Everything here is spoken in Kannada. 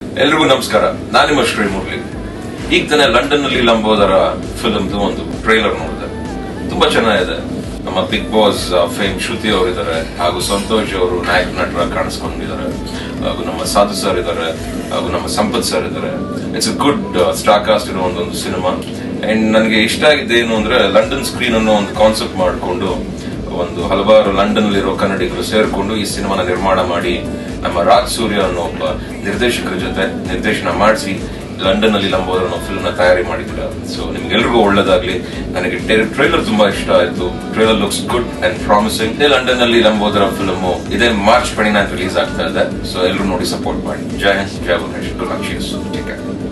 ಎಲ್ರಿಗೂ ನಮಸ್ಕಾರ ನಾನು ನಿಮ್ಮ ಶ್ರೀ ಮುರಳಿ ಈಗ ತಾನೇ ಲಂಡನ್ ನಲ್ಲಿ ಲಂಬೋದರ ಫಿಲ್ಮ್ದು ಒಂದು ಟ್ರೈಲರ್ ನೋಡಿದೆ ತುಂಬಾ ಚೆನ್ನಾಗಿದೆ ನಮ್ಮ ಬಿಗ್ ಬಾಸ್ ಫೇಮ್ ಶ್ರುತಿ ಅವರಿದ್ದಾರೆ ಹಾಗೂ ಸಂತೋಷ್ ಅವರು ನಾಯಕ ನಟರ ಕಾಣಿಸ್ಕೊಂಡಿದ್ದಾರೆ ಹಾಗೂ ನಮ್ಮ ಸಾಧು ಸರ್ ಇದ್ದಾರೆ ಹಾಗೂ ನಮ್ಮ ಸಂಪತ್ ಸರ್ ಇದ್ದಾರೆ it's a good star cast ಇರೋ ಒಂದೊಂದು ಸಿನಿಮಾ ಅಂಡ್ ನನಗೆ ಇಷ್ಟ ಆಗಿದ್ದು ಏನು ಅಂದ್ರೆ ಲಂಡನ್ ಸ್ಕ್ರೀನ್ ಅನ್ನೋ ಒಂದು ಕಾನ್ಸೆಪ್ಟ್ ಮಾಡಿಕೊಂಡು ಒಂದು ಹಲವಾರು ಲಂಡನ್ ಅಲ್ಲಿರೋ ಕನ್ನಡಿಗರು ಸೇರ್ಕೊಂಡು ಈ ಸಿನಿಮಾನ ನಿರ್ಮಾಣ ಮಾಡಿ ನಮ್ಮ ರಾಜ್ ಸೂರ್ಯ ಅನ್ನೋ ಒಬ್ಬ ನಿರ್ದೇಶಕರ ಜೊತೆ ನಿರ್ದೇಶನ ಮಾಡಿಸಿ ಲಂಡನ್ ಅಲ್ಲಿ ಲಂಬೋದರ ಅನ್ನೋ ಫಿಲ್ಮ್ ನ ತಯಾರಿ ಮಾಡಿದ್ರ ಸೊ ನಿಮ್ಗೆಲ್ರಿಗೂ ಒಳ್ಳೇದಾಗ್ಲಿ ನನಗೆ ಟ್ರೈಲರ್ ತುಂಬಾ ಇಷ್ಟ ಆಯ್ತು trailer looks good and promising ಇದೇ ಲಂಡನ್ ಅಲ್ಲಿ ಲಂಬೋದರ ಫಿಲ್ಮ್ ಇದೇ ಮಾರ್ಚ್ ಟ್ವೆಂಟಿ ನೈನ್ ರಿಲೀಸ್ ಆಗ್ತಾ ಇದೆ ಸೊ ಎಲ್ಲರೂ ನೋಡಿ ಸಪೋರ್ಟ್ ಮಾಡಿ ಜೈ ಹಿಂದ್ ಜೈ Bhuvaneshwar good luck take care